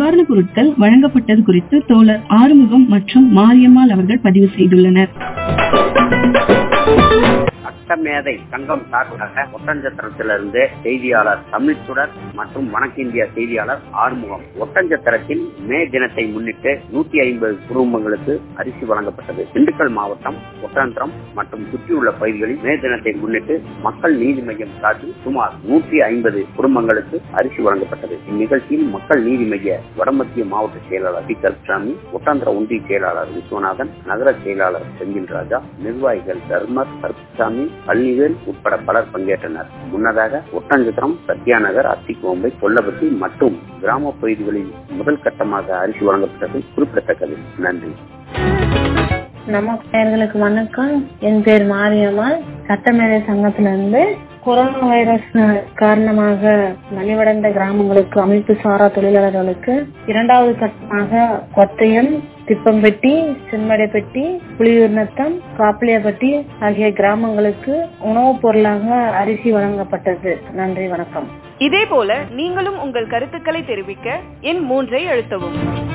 நிவாரணப் பொருட்கள் வழங்கப்பட்டது குறித்து தோழர் ஆறுமுகம் மற்றும் மாரியம்மாள் அவர்கள் பதிவு செய்துள்ளனர் சட்டமேதை சங்கம் சார்பாக ஒட்டஞ்சத்திரத்திலிருந்து செய்தியாளர் தமிழ்ச்சுடர் மற்றும் வணக்க இந்தியா செய்தியாளர் ஆறுமுகம் ஒட்டஞ்சத்திரத்தில் மே தினத்தை முன்னிட்டு நூத்தி ஐம்பது குடும்பங்களுக்கு அரிசி வழங்கப்பட்டது திண்டுக்கல் மாவட்டம் ஒட்டஞ்சத்திரம் மற்றும் சுற்றியுள்ள பகுதிகளில் மே தினத்தை முன்னிட்டு மக்கள் நீதி மையம் சார்பில் சுமார் நூற்றி ஐம்பது குடும்பங்களுக்கு அரிசி வழங்கப்பட்டது இந்நிகழ்ச்சியில் மக்கள் நீதி மைய வடமத்திய மாவட்ட செயலாளர் பி கருப்சாமி ஒட்டாந்திர ஒன்றிய செயலாளர் விஸ்வநாதன் நகர செயலாளர் செந்தில் ராஜா நிர்வாகிகள் தர்மர் கருப்சாமி பழனிவேல் உட்பட பலர் பங்கேற்றனர் முன்னதாக ஒட்டஞ்சத்திரம் சத்யாநகர் அத்திக்கோம்பை கொல்லப்பட்டி மற்றும் கிராம பகுதிகளில் முதல் கட்டமாக அரிசி வழங்கப்பட்டது குறிப்பிடத்தக்கது நன்றி நமக்கு வணக்கம் என் பேர் மாரியம்மாள் சட்டமேதை சங்கத்திலிருந்து கொரோனா வைரஸ் காரணமாக நலிவடைந்த கிராமங்களுக்கு அமைப்பு சாரா தொழிலாளர்களுக்கு இரண்டாவது கட்டமாக கொத்தையம் திப்பம்பட்டி செம்மடைப்பட்டி புலியூர்நத்தம் காப்பிலியப்பட்டி ஆகிய கிராமங்களுக்கு உணவுப் பொருளாக அரிசி வழங்கப்பட்டது நன்றி வணக்கம் இதேபோல நீங்களும் உங்கள் கருத்துக்களை தெரிவிக்க எண் மூன்றை அழுத்தவும்